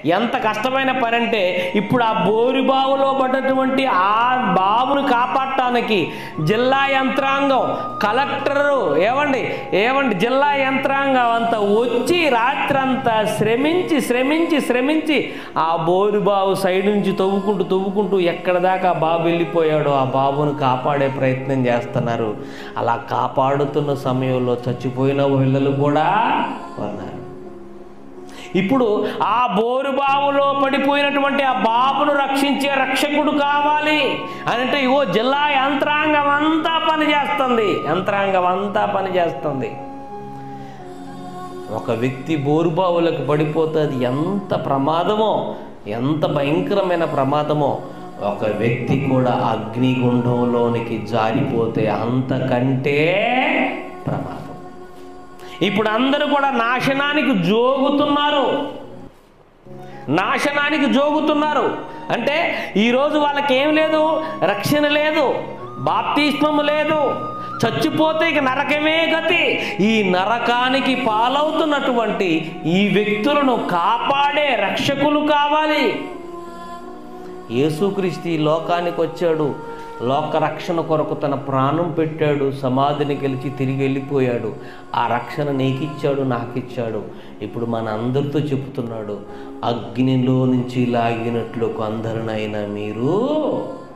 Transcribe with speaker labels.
Speaker 1: ఎంత కష్టమైన పని అంటే ఇప్పుడు ఆ బోరి బావులో పడ్డటువంటి ఆ బావును కాపాడటానికి జిల్లా యంత్రాంగం కలెక్టరు ఏమండి ఏమండి జిల్లా యంత్రాంగం అంతా వచ్చి రాత్రంతా శ్రమించి శ్రమించి శ్రమించి ఆ బోరు బావు సైడ్ నుంచి తవ్వుకుంటూ తవ్వుకుంటూ ఎక్కడ దాకా ఆ బాబు వెళ్ళిపోయాడో ఆ బాబును కాపాడే ప్రయత్నం చేస్తున్నారు అలా కాపాడుతున్న సమయంలో చచ్చిపోయిన పిల్లలు కూడా ఉన్నారు ఇప్పుడు ఆ బోరు బావులో పడిపోయినటువంటి ఆ బాబును రక్షించే రక్షకుడు కావాలి అని అంటే ఇగో జిల్లా యంత్రాంగం అంతా పనిచేస్తుంది యంత్రాంగం అంతా పనిచేస్తుంది ఒక వ్యక్తి బోరుబావులకు పడిపోతే అది ఎంత ప్రమాదమో ఎంత భయంకరమైన ప్రమాదమో ఒక వ్యక్తి కూడా అగ్నిగుండంలోనికి జారిపోతే అంతకంటే ప్రమాదం ఇప్పుడు అందరూ కూడా నాశనానికి జోగుతున్నారు నాశనానికి జోగుతున్నారు అంటే ఈరోజు వాళ్ళకి ఏం లేదు రక్షణ లేదు బాప్తిస్మము లేదు చచ్చిపోతే ఇక నరకమే గతి ఈ నరకానికి పాలవుతున్నటువంటి ఈ వ్యక్తులను కాపాడే రక్షకులు కావాలి యేసుక్రీస్తు ఈ లోకానికి వచ్చాడు లోక రక్షణ కొరకు తన ప్రాణం పెట్టాడు సమాధిని గెలిచి తిరిగి వెళ్ళిపోయాడు ఆ రక్షణ నీకిచ్చాడు నాకిచ్చాడు ఇప్పుడు మన అందరితో చెబుతున్నాడు అగ్నిలో నుంచి లాగినట్లు కొందరినైనా మీరు